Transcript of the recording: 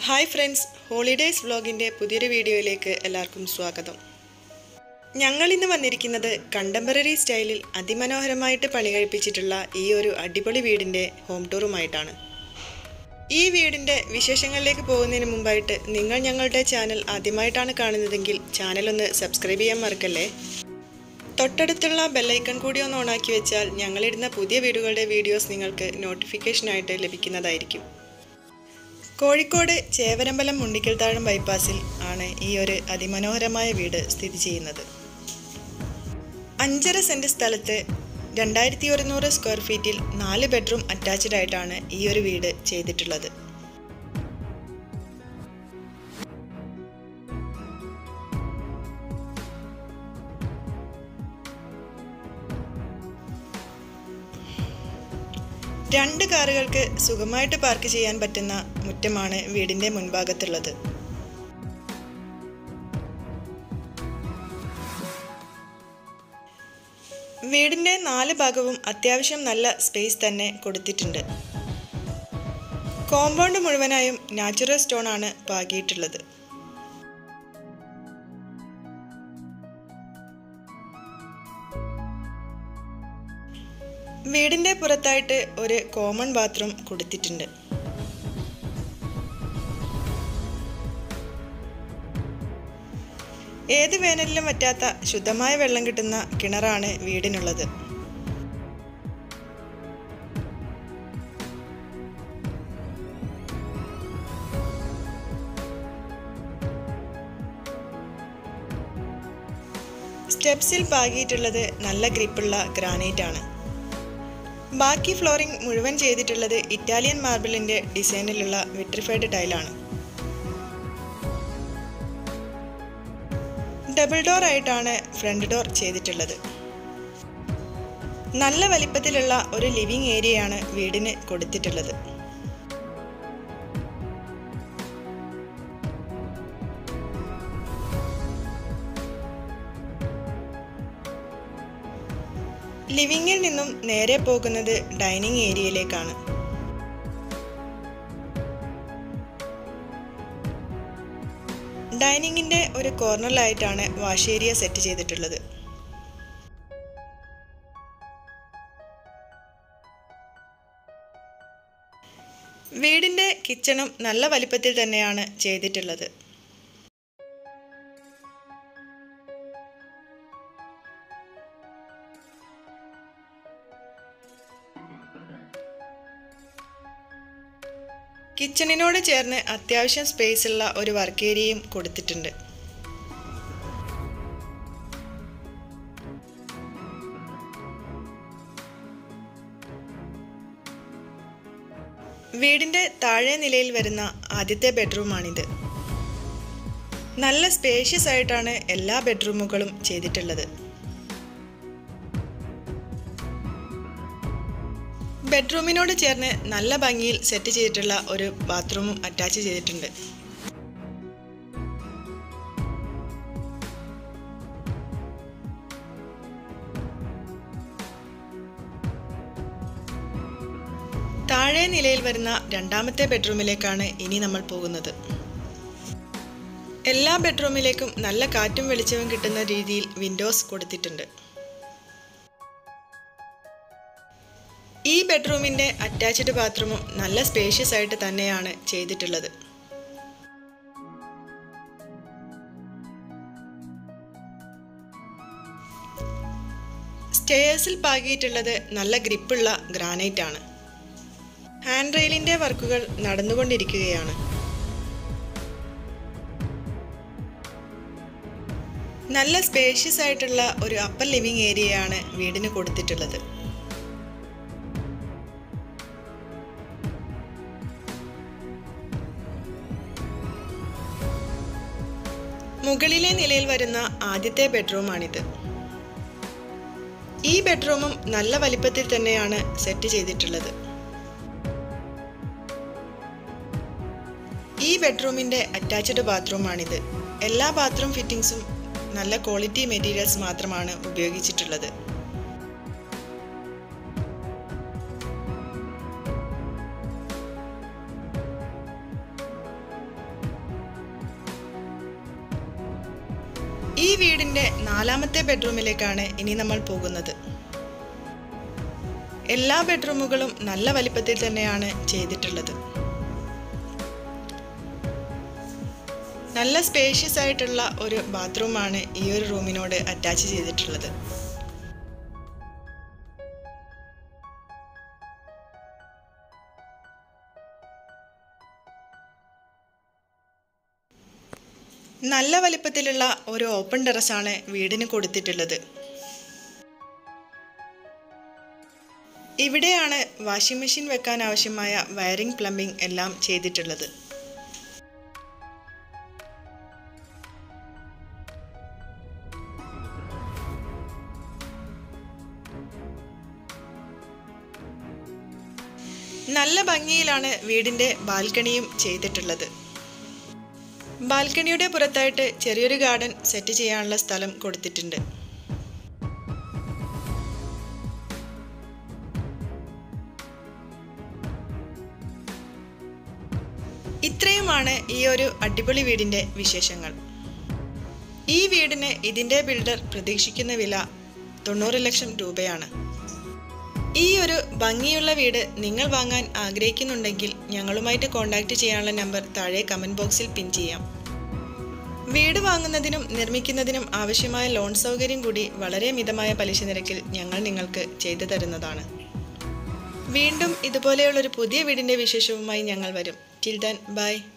hi friends holidays വ്ലോഗിൻ്റെ പുതിയൊരു വീഡിയോയിലേക്ക് എല്ലാവർക്കും സ്വാഗതം ഞങ്ങൾ ഇന്ന് വന്നിരിക്കുന്നത് കണ്ടംപററി സ്റ്റൈലിൽ അതിമനോഹരമായിട്ട് പണി കഴിപ്പിച്ചിട്ടുള്ള ഈ ഒരു അടിപൊളി വീടിൻ്റെ ഹോം ടൂറുമായിട്ടാണ് ഈ വീടിൻ്റെ വിശേഷങ്ങളിലേക്ക് പോകുന്നതിന് മുമ്പായിട്ട് നിങ്ങൾ ഞങ്ങളുടെ ചാനൽ ആദ്യമായിട്ടാണ് കാണുന്നതെങ്കിൽ ചാനൽ ഒന്ന് സബ്സ്ക്രൈബ് ചെയ്യാൻ മറക്കല്ലേ തൊട്ടടുത്തുള്ള ബെല്ലൈക്കൺ കൂടി ഒന്ന് ഓണാക്കി വെച്ചാൽ ഞങ്ങളിടുന്ന പുതിയ വീടുകളുടെ വീഡിയോസ് നിങ്ങൾക്ക് നോട്ടിഫിക്കേഷനായിട്ട് ലഭിക്കുന്നതായിരിക്കും കോഴിക്കോട് ചേവരമ്പലം മുണ്ടിക്കൽ താഴം ബൈപ്പാസിൽ ആണ് ഈ ഒരു അതിമനോഹരമായ വീട് സ്ഥിതി ചെയ്യുന്നത് അഞ്ചര സെൻറ് സ്ഥലത്ത് രണ്ടായിരത്തി ഒരുന്നൂറ് സ്ക്വയർ ഫീറ്റിൽ നാല് ബെഡ്റൂം അറ്റാച്ച്ഡ് ആയിട്ടാണ് ഈ ഒരു വീട് ചെയ്തിട്ടുള്ളത് രണ്ട് കാറുകൾക്ക് സുഖമായിട്ട് പാർക്ക് ചെയ്യാൻ പറ്റുന്ന മുറ്റമാണ് വീടിന്റെ മുൻഭാഗത്തുള്ളത് വീടിന്റെ നാല് ഭാഗവും അത്യാവശ്യം നല്ല സ്പേസ് തന്നെ കൊടുത്തിട്ടുണ്ട് കോമ്പൗണ്ട് മുഴുവനായും നാച്ചുറൽ സ്റ്റോൺ ആണ് പാകിയിട്ടുള്ളത് വീടിന്റെ പുറത്തായിട്ട് ഒരു കോമൺ ബാത്റൂം കൊടുത്തിട്ടുണ്ട് ഏത് വേനലിലും പറ്റാത്ത ശുദ്ധമായ വെള്ളം കിട്ടുന്ന കിണറാണ് വീടിനുള്ളത് സ്റ്റെപ്സിൽ പാകിയിട്ടുള്ളത് നല്ല ഗ്രിപ്പുള്ള ഗ്രാനൈറ്റ് ആണ് ബാക്കി ഫ്ലോറിംഗ് മുഴുവൻ ചെയ്തിട്ടുള്ളത് ഇറ്റാലിയൻ മാർബിളിന്റെ ഡിസൈനിലുള്ള വിട്രിഫൈഡ് ടൈലാണ് ഡബിൾ ഡോർ ആയിട്ടാണ് ഫ്രണ്ട് ഡോർ ചെയ്തിട്ടുള്ളത് നല്ല വലിപ്പത്തിലുള്ള ഒരു ലിവിംഗ് ഏരിയയാണ് വീടിന് കൊടുത്തിട്ടുള്ളത് ലിവിങ്ങിൽ നിന്നും നേരെ പോകുന്നത് ഡൈനിങ് ഏരിയയിലേക്കാണ് ഡൈനിങ്ങിന്റെ ഒരു കോർണറിലായിട്ടാണ് വാഷ് ഏരിയ സെറ്റ് ചെയ്തിട്ടുള്ളത് വീടിന്റെ കിച്ചണും നല്ല വലിപ്പത്തിൽ തന്നെയാണ് ചെയ്തിട്ടുള്ളത് കിച്ചണിനോട് ചേർന്ന് അത്യാവശ്യം സ്പേസ് ഉള്ള ഒരു വർക്ക് ഏരിയയും കൊടുത്തിട്ടുണ്ട് വീടിന്റെ താഴെ നിലയിൽ വരുന്ന ആദ്യത്തെ ബെഡ്റൂമാണിത് നല്ല സ്പേഷ്യസ് ആയിട്ടാണ് എല്ലാ ബെഡ്റൂമുകളും ചെയ്തിട്ടുള്ളത് ബെഡ്റൂമിനോട് ചേർന്ന് നല്ല ഭംഗിയിൽ സെറ്റ് ചെയ്തിട്ടുള്ള ഒരു ബാത്റൂമും അറ്റാച്ച് ചെയ്തിട്ടുണ്ട് താഴെ നിലയിൽ വരുന്ന രണ്ടാമത്തെ ബെഡ്റൂമിലേക്കാണ് ഇനി നമ്മൾ പോകുന്നത് എല്ലാ ബെഡ്റൂമിലേക്കും നല്ല കാറ്റും വെളിച്ചവും കിട്ടുന്ന രീതിയിൽ വിൻഡോസ് കൊടുത്തിട്ടുണ്ട് ഈ ബെഡ്റൂമിന്റെ അറ്റാച്ച്ഡ് ബാത്റൂമും നല്ല സ്പേഷ്യസ് ആയിട്ട് തന്നെയാണ് ചെയ്തിട്ടുള്ളത് സ്റ്റേയേഴ്സിൽ പാകിയിട്ടുള്ളത് നല്ല ഗ്രിപ്പുള്ള ഗ്രാനൈറ്റ് ആണ് ഹാൻഡ് റെയിലിന്റെ വർക്കുകൾ നടന്നുകൊണ്ടിരിക്കുകയാണ് നല്ല സ്പേഷ്യസ് ആയിട്ടുള്ള ഒരു അപ്പർ ലിവിംഗ് ഏരിയയാണ് വീടിന് കൊടുത്തിട്ടുള്ളത് മുകളിലെ നിലയിൽ വരുന്ന ആദ്യത്തെ ബെഡ്റൂമാണിത് ഈ ബെഡ്റൂമും നല്ല വലിപ്പത്തിൽ തന്നെയാണ് സെറ്റ് ചെയ്തിട്ടുള്ളത് ഈ ബെഡ്റൂമിന്റെ അറ്റാച്ച്ഡ് ബാത്റൂമാണിത് എല്ലാ ബാത്റൂം ഫിറ്റിംഗ്സും നല്ല ക്വാളിറ്റി മെറ്റീരിയൽസ് മാത്രമാണ് ഉപയോഗിച്ചിട്ടുള്ളത് ഈ വീടിന്റെ നാലാമത്തെ ബെഡ്റൂമിലേക്കാണ് ഇനി നമ്മൾ പോകുന്നത് എല്ലാ ബെഡ്റൂമുകളും നല്ല വലിപ്പത്തിൽ തന്നെയാണ് ചെയ്തിട്ടുള്ളത് നല്ല സ്പേഷ്യസ് ആയിട്ടുള്ള ഒരു ബാത്റൂമാണ് ഈ ഒരു റൂമിനോട് അറ്റാച്ച് ചെയ്തിട്ടുള്ളത് നല്ല വലിപ്പത്തിലുള്ള ഒരു ഓപ്പൺ ടെറസാണ് വീടിന് കൊടുത്തിട്ടുള്ളത് ഇവിടെയാണ് വാഷിംഗ് മെഷീൻ വെക്കാൻ ആവശ്യമായ വയറിംഗ് പ്ലംബിംഗ് എല്ലാം ചെയ്തിട്ടുള്ളത് നല്ല ഭംഗിയിലാണ് വീടിന്റെ ബാൽക്കണിയും ചെയ്തിട്ടുള്ളത് ബാൽക്കണിയുടെ പുറത്തായിട്ട് ചെറിയൊരു ഗാർഡൻ സെറ്റ് ചെയ്യാനുള്ള സ്ഥലം കൊടുത്തിട്ടുണ്ട് ഇത്രയുമാണ് ഈ ഒരു അടിപൊളി വീടിന്റെ വിശേഷങ്ങൾ ഈ വീടിന് ഇതിന്റെ ബിൽഡർ പ്രതീക്ഷിക്കുന്ന വില തൊണ്ണൂറ് ലക്ഷം രൂപയാണ് ഈ ഒരു ഭംഗിയുള്ള വീട് നിങ്ങൾ വാങ്ങാൻ ആഗ്രഹിക്കുന്നുണ്ടെങ്കിൽ ഞങ്ങളുമായിട്ട് കോൺടാക്റ്റ് ചെയ്യാനുള്ള നമ്പർ താഴെ കമൻറ്റ് ബോക്സിൽ പിൻ ചെയ്യാം വീട് വാങ്ങുന്നതിനും നിർമ്മിക്കുന്നതിനും ആവശ്യമായ ലോൺ സൗകര്യം കൂടി വളരെ മിതമായ പലിശ നിരക്കിൽ ഞങ്ങൾ നിങ്ങൾക്ക് ചെയ്തു തരുന്നതാണ് വീണ്ടും ഇതുപോലെയുള്ളൊരു പുതിയ വീടിൻ്റെ വിശേഷവുമായി ഞങ്ങൾ വരും ടിൽ ദൻ ബൈ